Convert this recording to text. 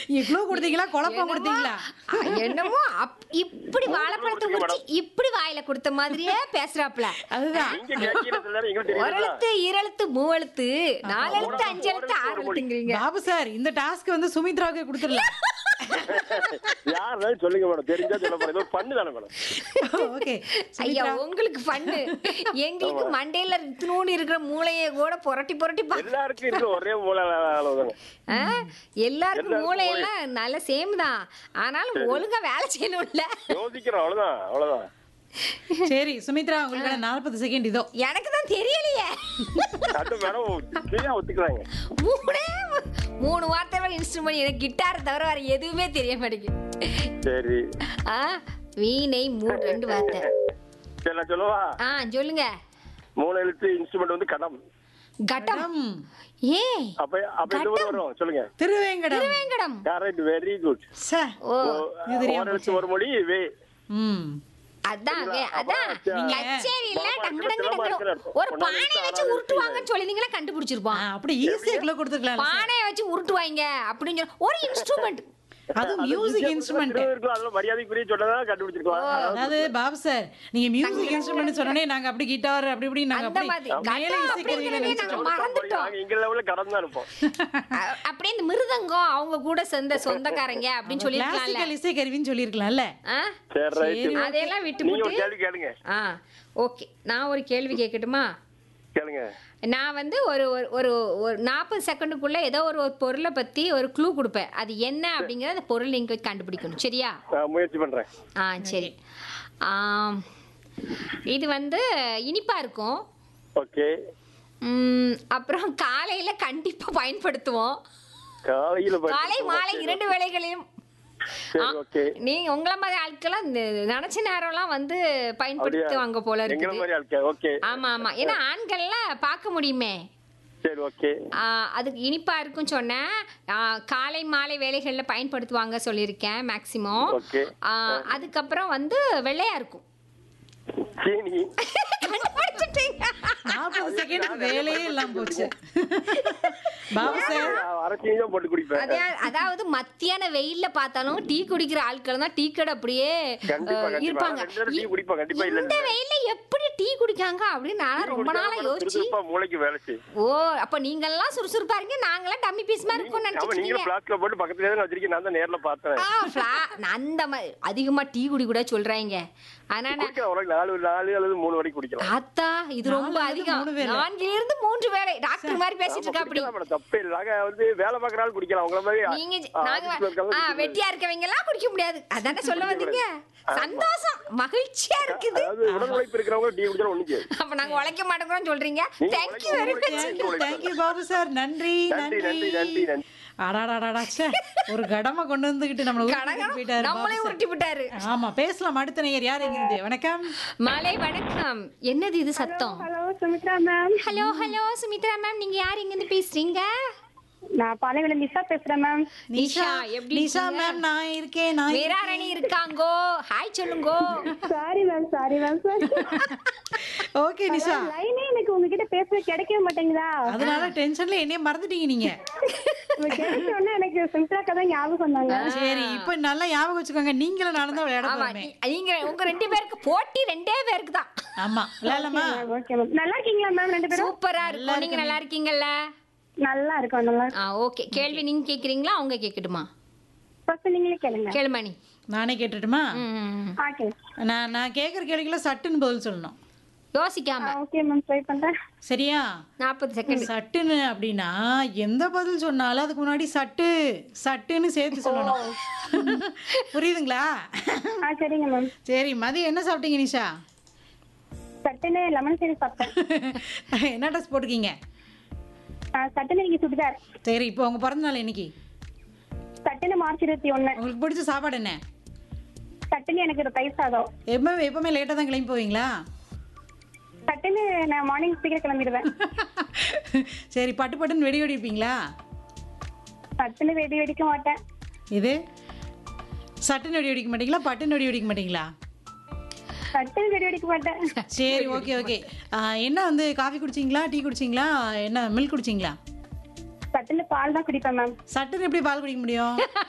இவ்ளோ கொடுத்தீங்களா குழப்பம் கொடுத்தீங்களா என்னமோ- என்னமோ அப்- இப்படி வாழைப்பழத்தை உரிச்சு இப்படி வாயில கொடுத்த மாதிரியே பேசுறாப்ல அதுதான் நீங்க கேட்கிறது எல்லாரும் எங்களுக்கு ஒரு தெரியுதுல்ல எழுத்து இரழுத்து மூவெழுத்து நாலு எழுத்து அஞ்சு எழுத்து ஆறு எழுத்துங்கிறீங்க பாபு சார் இந்த டாஸ்க் வந்து சுமித்ராவுக்கு கொடுத்துடலாம் யாருனாலும் சொல்லுங்க மேடம் தெரிஞ்சா சொல்ல போறேன் இது ஒரு பண்ணு தானே மேடம் ஓகே ஐயா உங்களுக்கு பண்ணு எங்களுக்கு மண்டையில இத்தினூண்டு இருக்கிற மூளையை கூட புரட்டி புரட்டி பா எல்லாருக்கும் இருக்க ஒரே மூல அளவுதாங்க ஆ? எல்லாருக்கும் மூளையெல்லாம் நல்ல சேம் தான் ஆனாலும் ஒழுங்கா வேலை செய்யணும்ல யோசிக்கிறோம் அவ்வளவுதான் அவ்வளவுதான் சரி சுமித்ரா உங்களுக்கு நாற்பது செகண்ட் இதோ எனக்கு தான் தெரியலையே அது மேடம் ஃப்ரீயா ஒத்துக்கிறாங்க மூணே மூ- மூணு வார்த்தை இன்ஸ்ட்ருமெண்ட் எனக்கு கிட்டார் தவிர வேற எதுவுமே தெரிய மாட்டேங்குது சரி ஆ வீணை மூணு ரெண்டு வார்த்தை சரி நான் சொல்லவா ஆ சொல்லுங்க மூணு எழுத்து இன்ஸ்ட்ருமெண்ட் வந்து கடம் கட்டம் ம், ஏ அப்ப அப்ப எந்த ஊர் வரும் சொல்லுங்க Thiruvenkadam Thiruvenkadam correct very good சே ஓ இது தெரியாம ஒரு எழுத்து ஒரு மொழி வே ம் அதான் வே- அதான் நீங்க- கச்சேரியில பாப்பா, டங்கு டங்கு சிலம்பா டங்கு இருக்கிற ஒரு பொண்ணா பானையை இருக்கு, வச்சு ஆளா உருட்டுவாங்கன்னு சொல்லிருந்தீங்களா ஆ, கண்டுபிடிச்சிருப்போம் அப்படி ஈஸியா கிலோ கொடுத்துருக்கலாம் பானையை வச்சு உருட்டுவாங்க அப்படின்னு சொல்லி ஒரு இன்ஸ்ட்ருமெண்ட் அது மியூசிக் இன்ஸ்ட்ருமெண்ட் இருக்கும் அதெல்லாம் மரியாதைக்குரிய சொன்னதா கண்டுபிடிச்சிருக்கலாம் அதாவது பாபு சார் நீங்க மியூசிக் இன்ஸ்ட்ருமெண்ட் சொன்னோடனே நாங்க அப்படி கிட்டார் அப்படி இப்படி நாங்க அந்த அப்படி மாதிரி மேல கட்டம் இசைக்கருவியில அப்படிங்கிறதே நினைச்சிட்டோம் நாங்க மறந்துட்டோம் நாங்க இங்க லெவல்ல கடன் தான் இருப்போம் அ- அப்படியே இந்த மிருதங்கம் அவங்க கூட சேர்ந்த சொந்தக்காரங்க அப்படின்னு சொல்லிருக்கலாம்ல கிளாசிக்கல் இசைக்கருவின்னு சொல்லியிருக்கலாம்ல ஆ? சரி ரைட் அதையெல்லாம் விட்டு நீங்க ஒரு போட்டு கேள்வி கேளுங்க ஆ ஓகே நான் ஒரு கேள்வி கேட்கட்டுமா கேளுங்க நான் வந்து ஒரு ஒரு- ஒரு ஒரு நாற்பது செகண்டுக்குள்ள ஏதோ ஒரு ஒரு பொருளை பத்தி ஒரு க்ளூ கொடுப்பேன் அது என்ன அப்படிங்கறத அந்த பொருள் நீங்க கண்டுபிடிக்கணும் சரியா நான் முயற்சி பண்றேன் ஆ சரி ஆம், இது வந்து இனிப்பா இருக்கும் ஓகே ம், அப்புறம் காலையில கண்டிப்பா பயன்படுத்துவோம் காலையில ப- காலை மாலை இரண்டு வேளைகளிலும் சரி ஆ, ஓகே நீங்க உங்கள மாதிரி ஆட்கள்லாம் இந்த நினைச்ச நேரம்லாம் வந்து பயன்படுத்துவாங்க போல எங்களை இருக்குது மாதிரி ஆட்கள் ஓகே ஆமா ஆமா ஏன்னா ஆண்கள்லாம் பார்க்க முடியுமே சரி ஓகே ஆ, அதுக்கு இனிப்பா இருக்குன்னு சொன்னேன் ஆ, காலை மாலை வேலைகளில் பயன்படுத்துவாங்க சொல்லியிருக்கேன் மேக்சிமம் ஓகே அதுக்கப்புறம் வந்து வெள்ளையா இருக்கும் சீனி கண்டுபிடிச்சிட்டீங்க நாற்பது செகண்ட் வேலையே இல்லாம போச்சு பாபு சார் நான் அரை சீனி தான் போட்டு குடிப்பேன் அதே அதாவது மத்தியான வெயில்ல பார்த்தாலும் டீ குடிக்கிற ஆட்கள் தான் டீ கடை அப்படியே கண்டிப்பா அஹ், கண்டிப்பா இருப்பாங்க ரெண்டு நேரம் டீ குடிப்பேன் கண்டிப்பா இல்ல இந்த வெயில்ல எப்படி டீ குடிக்காங்க அப்படின்னு நான் ரொம்ப நாளா யோசிச்சு சுறுசுறுப்பா மூளைக்கு வேலை செய்யும் ஓ அப்ப நீங்க எல்லாம் சுறுசுறுப்பா இருங்க நாங்களாம் டம்மி பீஸ் மாதிரி இருக்கோம்னு ஆமா நினைச்சிட்டு நீங்க இருக்கீங்க பிளாஸ்க்ல போட்டு பக்கத்துல தான் வச்சிருக்கீங்க நான் தான் நேர்ல பார்த்தேன் ஆ, fla- நான் அந்த மாதிரி அதிகமா டீ குடி கூட சொல்றாங்க ஆனா நான் குடிக்கலாம் உனக்கு நாலு நாலு அல்லது மூணு வரைக்கும் குடிக்கலாம் ஆத்தா இது ரொம்ப நாலுல இருந்து அதிகம் மூணு வேளை. நான்கில இருந்து மூன்று வேளை டாக்டர் மாதிரி பேசிட்டு இருக்கா அப்படி குடிக்கலாம் மேடம் தப்பே இல்லை நாங்க வந்து வேலை பார்க்குற ஆள் குடிக்கலாம் உங்களை மாதிரி நீங்க ஆ, நாங்க ஆபீஸ்ல இருக்கவங்க ஆ, குடிக்க வெட்டியா இருக்கவங்க எல்லாம் குடிக்க முடியாது அதானே சொல்ல வந்தீங்க சந்தோஷம் மகிழ்ச்சியா இருக்குது அதாவது உடல் உழைப்பு இருக்கிறவங்க டீ குடிச்சா ஒண்ணு செய்யாது அப்ப நாங்க உழைக்க மாட்டோம்னு சொல்றீங்க நீங்க தேங்க்யூ உழைக்க- வெரி மச் உழைக்க- தேங்க்யூ தேங்க்யூ பாபு சார் நன்றி நன்றி நன்றி நன்றி நன்றி அடாடாடாடா ச்சே ஒரு கடமை கொண்டு வந்துகிட்டு நம்மள உருட்டிட்டு கடகம் போயிட்டாரு நம்மளே பாபு உருட்டி விட்டாரு சார். ஆமா பேசலாம் அடுத்த நேயர் யார் இங்கிருந்து வணக்கம் மாலை வணக்கம் என்னது இது சத்தம் hello Sumitra ma'am hello hello Sumitra ma'am நீங்க யார் இங்க இருந்து பேசுறீங்க நான் பாலைவன நிஷா பேசுறேன் மேம் நிஷா எப்படி நிஷா இருக்கீங்க? மேம் நான் இருக்கேன் நான் வீராரணி இருக்காங்கோ ஹாய் சொல்லுங்கோ sorry ma'am sorry ma'am sorry okay Nisha லைனே எனக்கு உங்ககிட்ட பேச கிடைக்கவே மாட்டேங்குதா அதனால டென்ஷன்ல என்னைய மறந்துட்டீங்க நீங்க உங்க கிடைச்ச உடனே எனக்கு சுமித்ராக்கா தான் ஞாபகம் வந்தாங்க சரி இப்ப நல்லா ஞாபகம் வச்சுக்கோங்க நீங்களும் நானும் தான் விளையாட ஆமா போறோமே நீ- நீங்க உங்க ரெண்டு பேருக்கு போட்டி ரெண்டே பேருக்கு தான் ஆமா விளையாடலாமா ஓகே மேம் நல்லா இருக்கீங்களா மேம் ரெண்டு பேரும் சூப்பரா இருக்கும் நீங்க நல்லா இருக்கீங்கல்ல நல்லா இருக்கோம் நல்லா ஆ ஓகே கேள்வி நீங்க கேக்குறீங்களா அவங்க கேக்கட்டுமா ஃபர்ஸ்ட் நீங்களே கேளுங்க கேளுமணி நானே கேட்டுட்டுமா ம் ஆ கேளு நான் நான் கேட்குற கேள்விக்கெல்லாம் சட்டுன்னு பதில் சொல்லணும் யோசிக்காம ஓகே மேம் ட்ரை பண்றேன் சரியா நாற்பது செகண்ட் சட்டுன்னு அப்படின்னா எந்த பதில் சொன்னாலும் அதுக்கு முன்னாடி சட்டு சட்டுன்னு சேர்த்து சொல்லணும் புரியுதுங்களா ஆ சரிங்க மேம் சரி மதியம் என்ன சாப்பிட்டீங்க நிஷா சட்டுன்னு லெமன் சீரி சாப்பிட்டேன் என்ன ட்ரெஸ் போட்டிருக்கீங்க ஆ, சட்டுன்னு நீங்க சுடிதார் சரி இப்போ உங்க பிறந்த நாள் இன்னைக்கு சட்டுன்னு மார்ச் இருபத்தி ஒண்ணு உங்களுக்கு பிடிச்ச சாப்பாடு என்ன சட்டுன்னு எனக்கு ஒரு தயிர் சாதம் எப்பவுமே எப்பவுமே லேட்டாக தான் கிளம்பி போவீங்களா சட்டுன்னு நான் மார்னிங் சீக்கிரம் கிளம்பிடுவேன் சரி பட்டு பட்டுன்னு வெடி வெடிப்பீங்களா சட்டுன்னு வெடி வெடிக்க மாட்டேன் இது சட்டுன்னு வெடி வெடிக்க மாட்டீங்களா பட்டுன்னு வெடி வெடிக்க மாட்டீங்களா சட்டுன்னு வெடி வெடிக்க மாட்டேன் சரி ஓகே ஓகே என்ன வந்து காஃபி குடிச்சிங்களா டீ குடிச்சிங்களா என்ன மில்க் குடிச்சிங்களா சட்டுன்னு பால் தான் குடிப்பேன் மேம் சட்டுன்னு எப்படி பால் குடிக்க முடியும்